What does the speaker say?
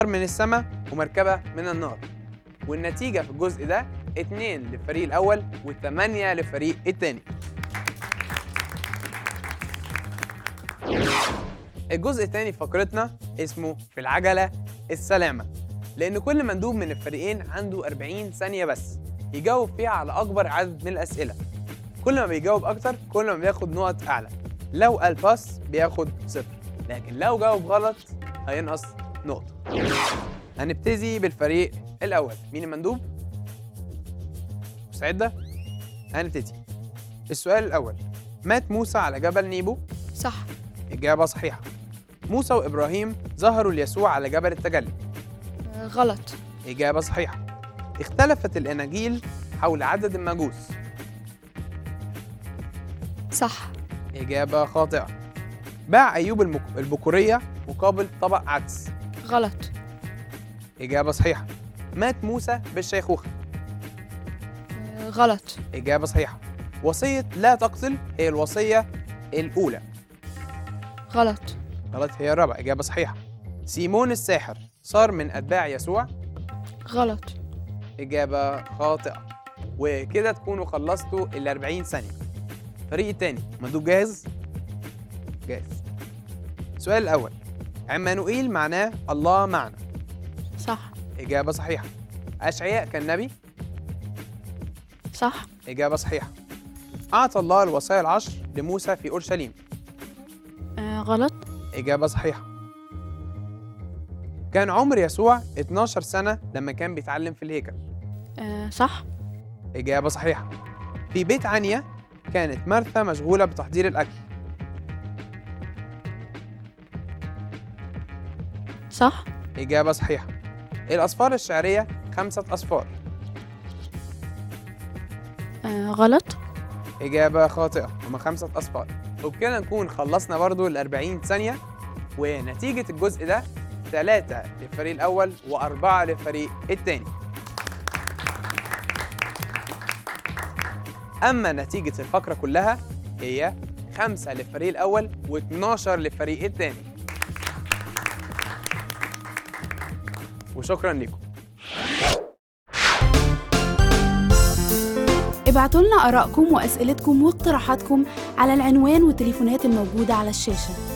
من السماء ومركبة من النار والنتيجة في الجزء ده اتنين للفريق الأول وتمانية للفريق التاني الجزء الثاني في فقرتنا اسمه في العجلة السلامة لأن كل مندوب من الفريقين عنده 40 ثانية بس يجاوب فيها على أكبر عدد من الأسئلة كل ما بيجاوب أكتر كل ما بياخد نقط أعلى لو قال باس بياخد صفر لكن لو جاوب غلط هينقص نقطة هنبتدي بالفريق الأول مين المندوب؟ مستعدة؟ هنبتدي السؤال الأول مات موسى على جبل نيبو صح إجابة صحيحة موسى وإبراهيم ظهروا ليسوع على جبل التجلي آه، غلط إجابة صحيحة اختلفت الأناجيل حول عدد المجوس صح إجابة خاطئة باع أيوب المك... البكورية مقابل طبق عدس غلط إجابة صحيحة مات موسى بالشيخوخة آه، غلط إجابة صحيحة وصية لا تقتل هي الوصية الأولى غلط غلط هي الرابعة إجابة صحيحة سيمون الساحر صار من أتباع يسوع غلط إجابة خاطئة وكده تكونوا خلصتوا ال 40 ثانية الفريق التاني مندوب جاهز؟ جاهز السؤال الأول عمانوئيل معناه الله معنا صح إجابة صحيحة أشعياء كان نبي صح إجابة صحيحة أعطى الله الوصايا العشر لموسى في أورشليم آه، غلط إجابة صحيحة كان عمر يسوع 12 سنة لما كان بيتعلم في الهيكل آه، صح إجابة صحيحة في بيت عنيا كانت مرثا مشغولة بتحضير الأكل صح إجابة صحيحة الأصفار الشعرية خمسة أصفار آه، غلط إجابة خاطئة هما خمسة أصفار وبكده نكون خلصنا برضو ال 40 ثانية ونتيجة الجزء ده ثلاثة للفريق الأول وأربعة للفريق التاني أما نتيجة الفقرة كلها هي خمسة للفريق الأول و12 للفريق التاني وشكرا لكم ابعتوا لنا آرائكم وأسئلتكم واقتراحاتكم على العنوان والتليفونات الموجودة على الشاشة